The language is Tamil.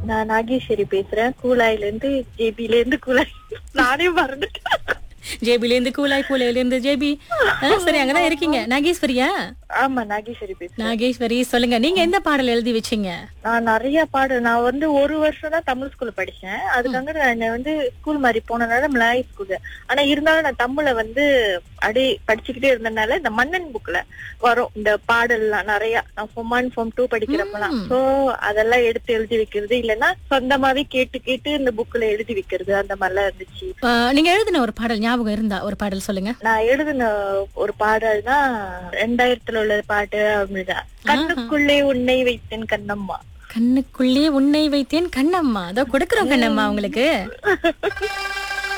நான் நாகேஸ்வரி பேசுறேன் கூலாயில இருந்து ஜேபில இருந்து கூலாய் நானே மறந்துட்டேன் ஜேபில இருந்து கூலாய் கூலையில இருந்து ஜேபி ஆ, சரி அங்கதான் இருக்கீங்க நாகேஸ்வரியா ஆமா நாகேஸ்வரி பேசுறேன் நாகேஸ்வரி சொல்லுங்க நீங்க எந்த பாடல் எழுதி வச்சீங்க நான் நிறைய பாடு நான் வந்து ஒரு வருஷம் தான் தமிழ் ஸ்கூல்ல படிச்சேன் அதுக்காக நான் வந்து ஸ்கூல் மாதிரி போனனால மலாய் ஸ்கூல் ஆனா இருந்தாலும் நான் தமிழை வந்து அப்படியே படிச்சுக்கிட்டே இருந்தனால இந்த மன்னன் புக்ல வரும் இந்த பாடல்லாம் நிறைய நான் ஃபார்ம் ஒன் ஃபார்ம் டூ படிக்கிறப்பலாம் சோ அதெல்லாம் எடுத்து எழுதி வைக்கிறது இல்லைன்னா சொந்தமாவே கேட்டு கேட்டு இந்த புக்ல எழுதி வைக்கிறது அந்த மாதிரிலாம் இருந்துச்சு ஆ, நீங்க எழுதின ஒரு பாடல் ஞாபகம் இருந்தா ஒரு பாடல் சொல்லுங்க நான் எழுதின ஒரு பாடல் தான் ரெண்டாயிரத்துல உள்ள பாட்டு அப்படிதான் கண்ணுக்குள்ளே உன்னை வைத்தேன் கண்ணம்மா கண்ணுக்குள்ளே உன்னை வைத்தேன் கண்ணம்மா அதோ கொடுக்குறோம் கண்ணம்மா உங்களுக்கு